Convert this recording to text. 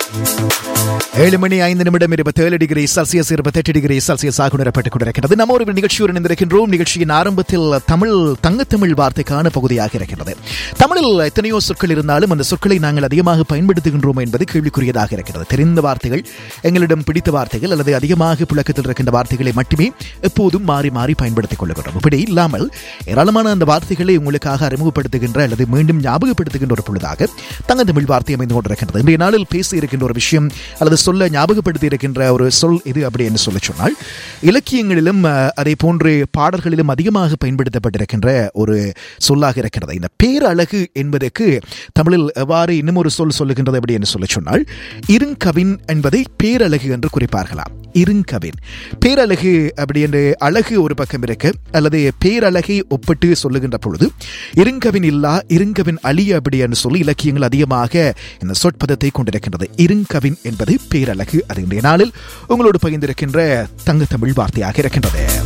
ஏழு மணி ஐந்து நிமிடம் இருபத்தேழு டிகிரி செல்சியஸ் இருபத்தெட்டு டிகிரி செல்சியஸ் ஆக உணரப்பட்டுக் கொண்டிருக்கிறது நம்ம ஒரு நிகழ்ச்சியுடன் இணைந்திருக்கின்றோம் நிகழ்ச்சியின் ஆரம்பத்தில் தமிழ் தங்கத்தமிழ் வார்த்தைக்கான பகுதியாக இருக்கிறது தமிழில் எத்தனையோ சொற்கள் இருந்தாலும் அந்த சொற்களை நாங்கள் அதிகமாக பயன்படுத்துகின்றோம் என்பது கேள்விக்குரியதாக இருக்கிறது தெரிந்த வார்த்தைகள் எங்களிடம் பிடித்த வார்த்தைகள் அல்லது அதிகமாக புழக்கத்தில் இருக்கின்ற வார்த்தைகளை மட்டுமே எப்போதும் மாறி மாறி பயன்படுத்திக் கொள்கிறோம் இப்படி இல்லாமல் ஏராளமான அந்த வார்த்தைகளை உங்களுக்காக அறிமுகப்படுத்துகின்ற அல்லது மீண்டும் ஞாபகப்படுத்துகின்ற ஒரு பொழுதாக தங்கத்தமிழ் வார்த்தை அமைந்து கொண்டிருக்கின்றது இன்றைய நாளில் பேசி இருக்கின்ற ஒரு விஷயம் அல்லது சொல்ல ஞாபகப்படுத்தி இருக்கின்ற ஒரு சொல் இது அப்படி என்று சொல்ல சொன்னால் இலக்கியங்களிலும் அஹ், அதே போன்று பாடல்களிலும் அதிகமாக பயன்படுத்தப்பட்டிருக்கின்ற ஒரு சொல்லாக இருக்கிறது இந்த பேரழகு என்பதற்கு தமிழில் எவ்வாறு இன்னும் ஒரு சொல் சொல்லுகின்றது அப்படி என்று சொல்ல சொன்னால் இருங்கவின் என்பதை பேரழகு என்று குறிப்பார்களாம் இருங்கவின் பேரழகு அப்படி என்று அழகு ஒரு பக்கம் இருக்கு அல்லது பேரழகை ஒப்பிட்டு சொல்லுகின்ற பொழுது இருங்கவின் இல்லா இருங்கவின் அழிய அப்படி என்று சொல்லி இலக்கியங்கள் அதிகமாக இந்த சொற்பதத்தை கொண்டிருக்கின்றது இருங்கவின் என்பது பேரழகு அது இன்றைய நாளில் உங்களோடு பகிர்ந்திருக்கின்ற தங்க தமிழ் வார்த்தையாக இருக்கின்றது